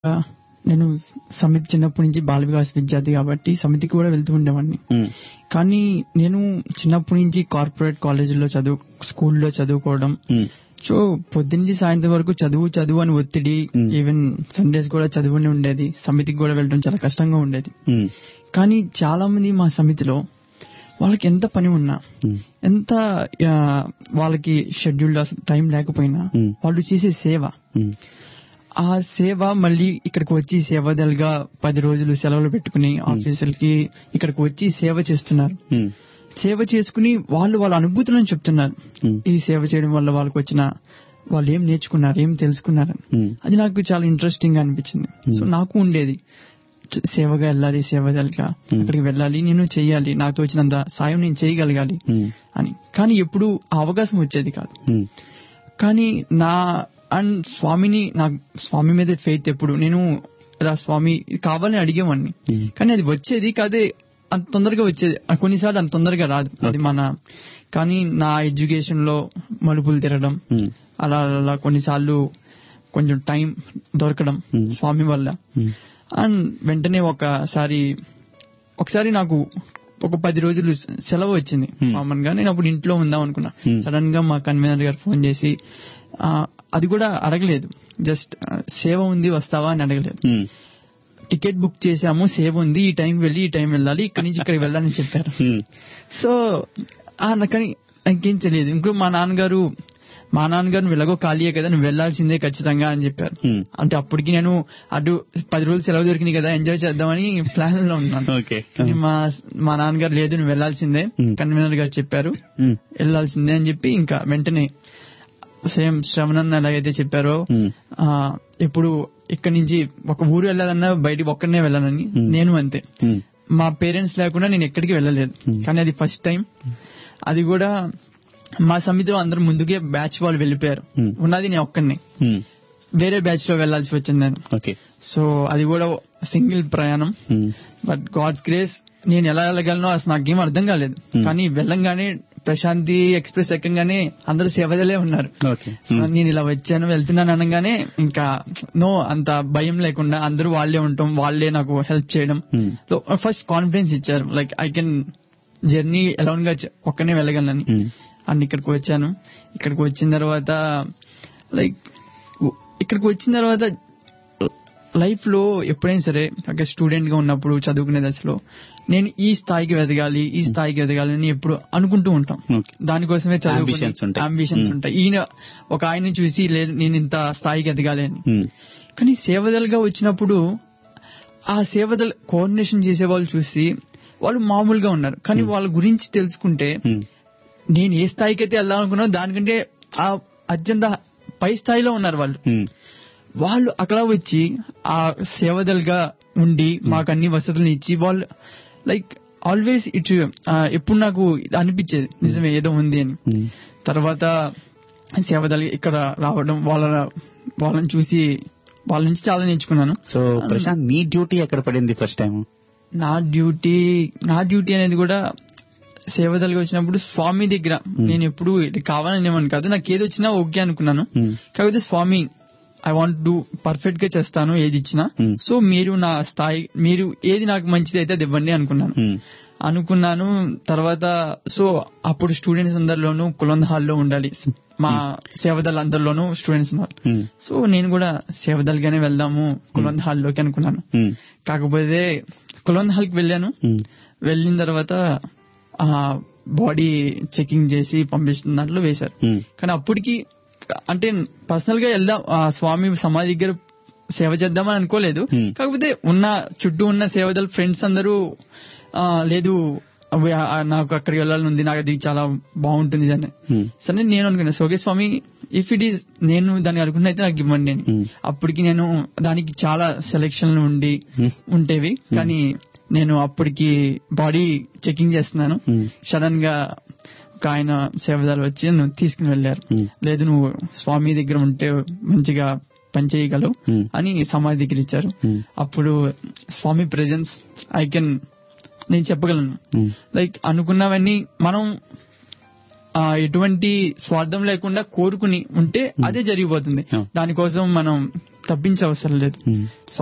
ఆ, నేను సమితి చిన్నప్పటి నుంచి బాల వికాస్ విద్యార్థి కాబట్టి సమితికి కూడా వెళ్తూ ఉండేవాడిని ఉమ్, కానీ నేను చిన్నప్పటి నుంచి కార్పొరేట్ కాలేజీలో చదువు స్కూల్లో చదువుకోవడం ఉమ్, సో పొద్దున్నుంచి సాయంత్రం వరకు చదువు చదువు అని ఒత్తిడి Hmm. ఈవెన్ సండేస్ కూడా చదువునే ఉండేది సమితికి కూడా వెళ్ళడం చాలా కష్టంగా ఉండేది ఉమ్, కానీ చాలా మంది మా సమితిలో వాళ్ళకి ఎంత పని ఉన్నా ఉమ్, ఎంత ఆ, వాళ్ళకి షెడ్యూల్ టైం లేకపోయినా Hmm. వాళ్ళు చేసే సేవ ఉమ్, ఆ సేవ మళ్ళీ ఇక్కడికి వచ్చి సేవదలుగా పది రోజులు సెలవులు పెట్టుకుని ఆఫీసులకి ఇక్కడికి వచ్చి సేవ చేస్తున్నారు ఉమ్, సేవ చేసుకుని వాళ్ళు వాళ్ళ అనుభూతులను చెప్తున్నారు ఉమ్, ఈ సేవ చేయడం వల్ల వాళ్ళకి వచ్చిన వాళ్ళు ఏం నేర్చుకున్నారు ఏం తెలుసుకున్నారు ఉమ్, అది నాకు చాలా ఇంట్రెస్టింగ్ గా అనిపించింది సో నాకు ఉండేది చ- సేవగా వెళ్ళాలి సేవదలుగా అక్కడికి వెళ్ళాలి నేను చెయ్యాలి నాతో వచ్చినంత సాయం నేను చేయగలగాలి ఉమ్, అని కానీ ఎప్పుడు ఆ అవకాశం వచ్చేది కాదు ఉమ్, కానీ నా అండ్ స్వామిని నా స్వామి మీద ఫెయిత్ ఎప్పుడు నేను ఇలా స్వామి ఇది కావాలని అడిగేవాడిని Hmm. కానీ అది వచ్చేది కాదే అంత తొందరగా వచ్చేది ఆ కొన్నిసార్లు అంత తొందరగా రాదు అది మన కానీ నా ఎడ్యుకేషన్ లో మలుపులు తిరగడం ఉమ్, అలా అలా కొన్నిసార్లు కొంచెం టైం దొరకడం Hmm. స్వామి వల్ల ఉమ్, అండ్ వెంటనే ఒకసారి ఒకసారి నాకు ఒక పది రోజులు సెలవు వచ్చింది Hmm. కామన్ గా నేను అప్పుడు ఇంట్లో ఉందాం అనుకున్నా Hmm. సడన్ గా మా కన్వీనర్ గారు ఫోన్ చేసి ఆ, అది కూడా అడగలేదు జస్ట్ సేవ ఉంది వస్తావా అని అడగలేదు ఉమ్, టికెట్ బుక్ చేసాము సేవ ఉంది ఈ టైం వెళ్ళి ఈ టైం వెళ్ళాలి ఇక్కడి నుంచి ఇక్కడికి వెళ్ళాలని చెప్పారు ఉమ్, సో ఆ నాకని నాకేం తెలియదు ఇంకో మా నాన్నగారు మా నాన్నగారు నువ్వు ఎలాగో ఖాళీయే కదా నువ్వు వెళ్లాల్సిందే ఖచ్చితంగా అని చెప్పారు ఉమ్, అంటే అప్పటికి నేను అటు పది రోజులు సెలవు దొరికింది కదా ఎంజాయ్ చేద్దామని ప్లాన్ లో ఉన్నాను ఓకే కానీ మా మా నాన్నగారు లేదు నువ్వు వెళ్లాల్సిందే Hmm. కన్వీనర్ గారు చెప్పారు ఉమ్, వెళ్లాల్సిందే అని చెప్పి ఇంకా వెంటనే సేమ్ శ్రవణన్ ఎలాగైతే చెప్పారో ఉమ్, ఆ ఇప్పుడు ఇక్కడి నుంచి ఒక ఊరు వెళ్ళాలన్నా బయటికి ఒక్కడనే వెళ్ళాలని Hmm. నేను అంతే ఉమ్, మా పేరెంట్స్ లేకుండా నేను ఎక్కడికి వెళ్ళలేదు Hmm. కానీ అది ఫస్ట్ టైం అది కూడా మా సమితిలో అందరు ముందుకే బ్యాచ్ వాళ్ళు వెళ్ళిపోయారు Hmm. ఉన్నది నేను ఒక్కడిని ఉమ్, వేరే బ్యాచ్ లో వెళ్లాల్సి వచ్చింది నేను ఓకే సో అది కూడా సింగిల్ ప్రయాణం ఉమ్, బట్ గాడ్స్ గ్రేస్ నేను ఎలా వెళ్ళగలను అసలు నాకేం అర్థం కాలేదు Hmm. కానీ వెళ్ళంగానే ప్రశాంతి ఎక్స్ప్రెస్ ఎక్కగానే అందరూ సేవదలే ఉన్నారు ఓకే సో నేను ఇలా వచ్చాను వెళ్తున్నాను అనగానే ఇంకా నో అంత భయం లేకుండా అందరూ వాళ్ళే ఉంటాం వాళ్ళే నాకు హెల్ప్ చేయడం ఉమ్, సో ఫస్ట్ కాన్ఫిడెన్స్ ఇచ్చారు like I can journey alone గా చ- ఒక్కనే వెళ్ళగలనని ఉమ్, అండ్ ఇక్కడికి వచ్చాను ఇక్కడికి వచ్చిన తర్వాత లైక్ ఇక్కడికి వచ్చిన తర్వాత లైఫ్ లో ఎప్పుడైనా సరే ఒక స్టూడెంట్ గా ఉన్నప్పుడు చదువుకునే దశలో నేను ఈ స్థాయికి ఎదగాలి ఈ స్థాయికి ఎదగాలి అని ఎప్పుడు అనుకుంటూ ఉంటాం ఓకే దానికోసమే Ambitions ఉంటాయి. Ambitions Hmm. ఉంటాయి ఈయన ఒక ఆయన చూసి లేదు నేను ఇంత స్థాయికి ఎదగాలి అని ఉమ్, కానీ సేవదలుగా వచ్చినప్పుడు ఆ సేవదల్ కోఆర్డినేషన్ చేసే వాళ్ళు చూసి వాళ్ళు మామూలుగా ఉన్నారు కానీ వాళ్ళ గురించి తెలుసుకుంటే ఉమ్, నేను ఏ స్థాయికి అయితే వెళ్ళాలనుకున్నానో దానికంటే ఆ అత్యంత పై స్థాయిలో ఉన్నారు వాళ్ళు ఉమ్, వాళ్ళు అక్కడ వచ్చి ఆ సేవదలుగా ఉండి మాకు అన్ని వసతులను ఇచ్చి వాళ్ళు లైక్ ఆల్వేస్ ఇట్ ఎప్పుడు నాకు అనిపించేది నిజమే ఏదో ఉంది అని ఉమ్, తర్వాత సేవదలు ఇక్కడ రావడం వాళ్ళ వాళ్ళని చూసి వాళ్ళ నుంచి చాలా నేర్చుకున్నాను సో ప్రశాంత్ నీ డ్యూటీ ఎక్కడ పడింది ఫస్ట్ టైం నా డ్యూటీ నా డ్యూటీ అనేది కూడా సేవదలుగా వచ్చినప్పుడు స్వామి దగ్గర నేను ఎప్పుడు ఇది కావాలని ఏమని కాదు నాకు ఏది వచ్చినా ఓకే అనుకున్నాను ఉమ్, కాకపోతే Swami I want do perfect గా చేస్తాను ఏది ఇచ్చినా Hmm. సో మీరు నా స్థాయి మీరు ఏది నాకు మంచిది అయితే అది ఇవ్వండి అనుకున్నాను ఉమ్, అనుకున్నాను తర్వాత సో అప్పుడు స్టూడెంట్స్ అందరిలోనూ కులంద్ హాల్లో ఉండాలి మా సేవదల్ అందరిలోనూ స్టూడెంట్స్ ఉన్నారు ఉమ్, సో నేను కూడా సేవదల్గానే వెళ్దాము కులంద్ హాల్లోకి అనుకున్నాను ఉమ్, కాకపోతే కులంద్ హాల్కి వెళ్ళాను ఉమ్, వెళ్ళిన తర్వాత ఆ బాడీ చెకింగ్ చేసి పంపిస్తున్న దాంట్లో వేశారు ఉమ్, కానీ అప్పటికి అంటే పర్సనల్ గా వెళ్దాం ఆ స్వామి సమాధి దగ్గర సేవ చేద్దామని అనుకోలేదు Hmm. కాకపోతే ఉన్న చుట్టూ ఉన్న సేవదల ఫ్రెండ్స్ అందరూ ఆ, లేదు అవి, ఆ, నాకు అక్కడికి వెళ్ళాలని ఉంది నాకు అది చాలా బాగుంటుంది అని ఉమ్, సరే నేను అనుకున్నా సోగే స్వామి ఇఫ్ ఇట్ ఈస్ నేను దాన్ని అనుకున్న అయితే నాకు ఇవ్వండి అని Hmm. అప్పటికి నేను దానికి చాలా సెలెక్షన్లు ఉండి Hmm. ఉండేవి కానీ నేను అప్పటికి బాడీ చెకింగ్ చేస్తున్నాను Hmm. సడన్ గా ఒక ఆయన సేవదారు వచ్చి నన్ను తీసుకుని వెళ్ళారు Hmm. లేదు నువ్వు స్వామి దగ్గర ఉంటే మంచిగా పని చేయగలవు Hmm. అని సమాధి దగ్గర ఇచ్చారు Hmm. అప్పుడు స్వామి ప్రెజెన్స్ ఐ కెన్ నేను చెప్పగలను ఉమ్, లైక్ అనుకున్నవన్నీ మనం ఆ, ఎటువంటి స్వార్థం లేకుండా కోరుకుని ఉంటే అదే జరిగిపోతుంది Yeah. దానికోసం మనం తప్పించే అవసరం లేదు ఉమ్.